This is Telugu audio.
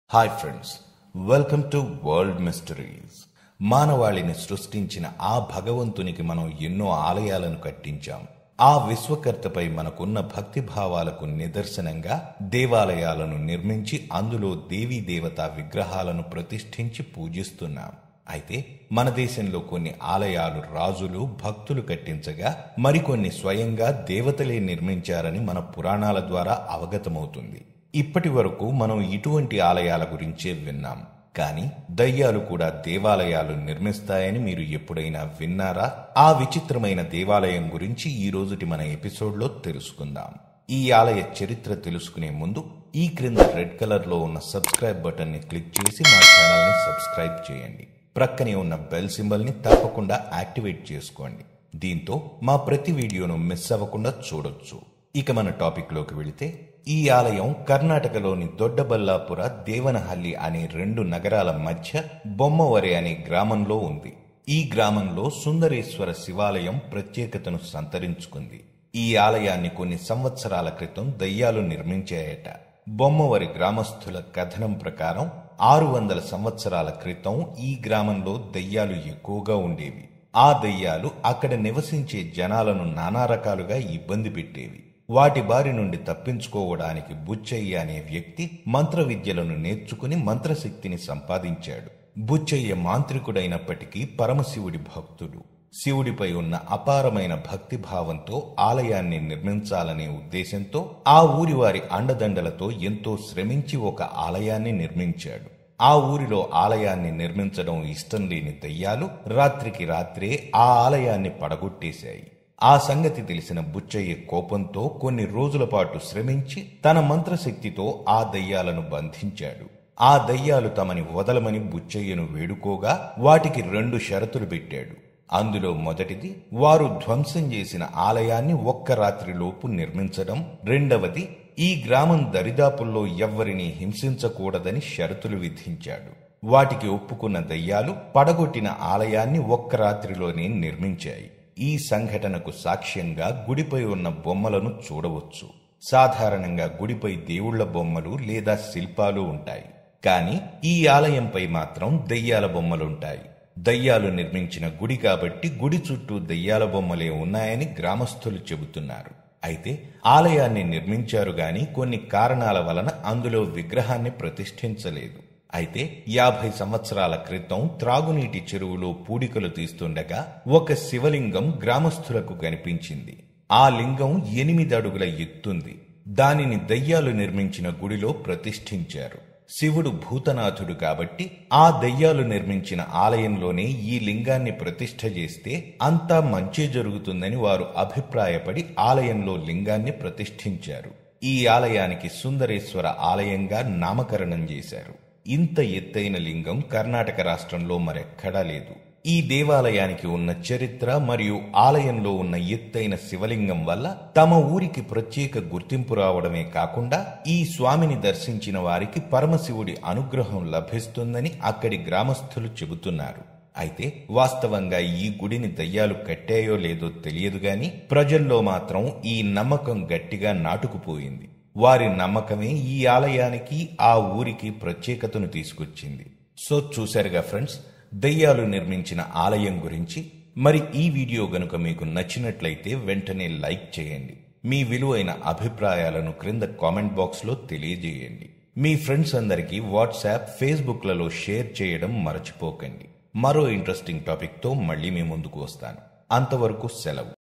hi friends welcome to world mysteries మానవాళిని సృష్టించిన ఆ భగవంతునికి మనం ఎన్నో ఆలయాలను కట్టించాం ఆ విశ్వకర్తపై మనకున్న భక్తి భావాలకు నిదర్శనంగా దేవాలయాలను నిర్మించి అందులో దేవీ దేవతా విగ్రహాలను ప్రతిష్ఠించి పూజిస్తున్నాం అయితే మన దేశంలో కొన్ని ఆలయాలు రాజులు భక్తులు కట్టించగా మరికొన్ని స్వయంగా దేవతలే నిర్మించారని మన పురాణాల ద్వారా అవగతమవుతుంది ఇప్పటి వరకు మనం ఇటువంటి ఆలయాల గురించే విన్నాం కానీ దయ్యాలు కూడా దేవాలయాలు నిర్మిస్తాయని మీరు ఎప్పుడైనా విన్నారా ఆ విచిత్రమైన దేవాలయం గురించి ఈ రోజుటి మన ఎపిసోడ్లో తెలుసుకుందాం ఈ ఆలయ చరిత్ర తెలుసుకునే ముందు ఈ క్రింద రెడ్ కలర్ లో ఉన్న సబ్స్క్రైబ్ బటన్ ని క్లిక్ చేసి మా ఛానల్ ని సబ్స్క్రైబ్ చేయండి ప్రక్కనే ఉన్న బెల్ సింబల్ ని తప్పకుండా యాక్టివేట్ చేసుకోండి దీంతో మా ప్రతి వీడియోను మిస్ అవ్వకుండా చూడొచ్చు ఇక మన టాపిక్ లోకి వెళితే ఈ ఆలయం కర్ణాటకలోని దొడ్డబల్లాపుర దేవనహల్లి అనే రెండు నగరాల మధ్య బొమ్మవరే అనే గ్రామంలో ఉంది ఈ గ్రామంలో సుందరేశ్వర శివాలయం ప్రత్యేకతను సంతరించుకుంది ఈ ఆలయాన్ని కొన్ని సంవత్సరాల క్రితం దయ్యాలు నిర్మించాయట బొమ్మవరి గ్రామస్తుల కథనం ప్రకారం ఆరు వందల సంవత్సరాల క్రితం ఈ గ్రామంలో దయ్యాలు ఎక్కువగా ఉండేవి ఆ దయ్యాలు అక్కడ నివసించే జనాలను నానా రకాలుగా ఇబ్బంది పెట్టేవి వాటి బారి నుండి తప్పించుకోవడానికి బుచ్చయ్య అనే వ్యక్తి మంత్ర విద్యలను నేర్చుకుని మంత్రశక్తిని సంపాదించాడు బుచ్చయ్య మాంత్రికుడైనప్పటికీ పరమశివుడి భక్తుడు శివుడిపై ఉన్న అపారమైన భక్తి భావంతో ఆలయాన్ని నిర్మించాలనే ఉద్దేశంతో ఆ ఊరి వారి అండదండలతో ఎంతో శ్రమించి ఒక ఆలయాన్ని నిర్మించాడు ఆ ఊరిలో ఆలయాన్ని నిర్మించడం ఇష్టం లేని దయ్యాలు రాత్రికి రాత్రే ఆ ఆలయాన్ని పడగొట్టేశాయి ఆ సంగతి తెలిసిన బుచ్చయ్య కోపంతో కొన్ని రోజుల పాటు శ్రమించి తన మంత్రశక్తితో ఆ దయ్యాలను బంధించాడు ఆ దయ్యాలు తమని వదలమని బుచ్చయ్యను వేడుకోగా వాటికి రెండు షరతులు పెట్టాడు అందులో మొదటిది వారు ధ్వంసం చేసిన ఆలయాన్ని ఒక్క రాత్రిలోపు నిర్మించడం రెండవది ఈ గ్రామం దరిదాపుల్లో ఎవ్వరినీ హింసించకూడదని షరతులు విధించాడు వాటికి ఒప్పుకున్న దయ్యాలు పడగొట్టిన ఆలయాన్ని ఒక్క రాత్రిలోనే నిర్మించాయి ఈ సంఘటనకు సాక్ష్యంగా గుడిపై ఉన్న బొమ్మలను చూడవచ్చు సాధారణంగా గుడిపై దేవుళ్ల బొమ్మలు లేదా శిల్పాలు ఉంటాయి కానీ ఈ ఆలయంపై మాత్రం దయ్యాల బొమ్మలుంటాయి దయ్యాలు నిర్మించిన గుడి కాబట్టి గుడి చుట్టూ దయ్యాల బొమ్మలే ఉన్నాయని గ్రామస్తులు చెబుతున్నారు అయితే ఆలయాన్ని నిర్మించారు గాని కొన్ని కారణాల వలన అందులో విగ్రహాన్ని ప్రతిష్ఠించలేదు అయితే యాభై సంవత్సరాల క్రితం త్రాగునీటి చెరువులో పూడికలు తీస్తుండగా ఒక శివలింగం గ్రామస్తులకు కనిపించింది ఆ లింగం ఎనిమిది అడుగుల ఎత్తుంది దానిని దయ్యాలు నిర్మించిన గుడిలో ప్రతిష్ఠించారు శివుడు భూతనాథుడు కాబట్టి ఆ దయ్యాలు నిర్మించిన ఆలయంలోనే ఈ లింగాన్ని ప్రతిష్ఠ చేస్తే అంతా మంచే జరుగుతుందని వారు అభిప్రాయపడి ఆలయంలో లింగాన్ని ప్రతిష్ఠించారు ఈ ఆలయానికి సుందరేశ్వర ఆలయంగా నామకరణం చేశారు ఇంత ఎత్తైన లింగం కర్ణాటక రాష్ట్రంలో మరెక్కడా లేదు ఈ దేవాలయానికి ఉన్న చరిత్ర మరియు ఆలయంలో ఉన్న ఎత్తైన శివలింగం వల్ల తమ ఊరికి ప్రత్యేక గుర్తింపు రావడమే కాకుండా ఈ స్వామిని దర్శించిన వారికి పరమశివుడి అనుగ్రహం లభిస్తుందని అక్కడి గ్రామస్తులు చెబుతున్నారు అయితే వాస్తవంగా ఈ గుడిని దయ్యాలు కట్టాయో లేదో తెలియదు గాని ప్రజల్లో మాత్రం ఈ నమ్మకం గట్టిగా నాటుకుపోయింది వారి నమ్మకమే ఈ ఆలయానికి ఆ ఊరికి ప్రత్యేకతను తీసుకొచ్చింది సో చూశారుగా ఫ్రెండ్స్ దయ్యాలు నిర్మించిన ఆలయం గురించి మరి ఈ వీడియో గనుక మీకు నచ్చినట్లయితే వెంటనే లైక్ చేయండి మీ విలువైన అభిప్రాయాలను క్రింద కామెంట్ బాక్స్లో తెలియజేయండి మీ ఫ్రెండ్స్ అందరికీ వాట్సాప్ ఫేస్బుక్లలో షేర్ చేయడం మరచిపోకండి మరో ఇంట్రెస్టింగ్ టాపిక్తో మళ్ళీ మీ ముందుకు వస్తాను అంతవరకు సెలవు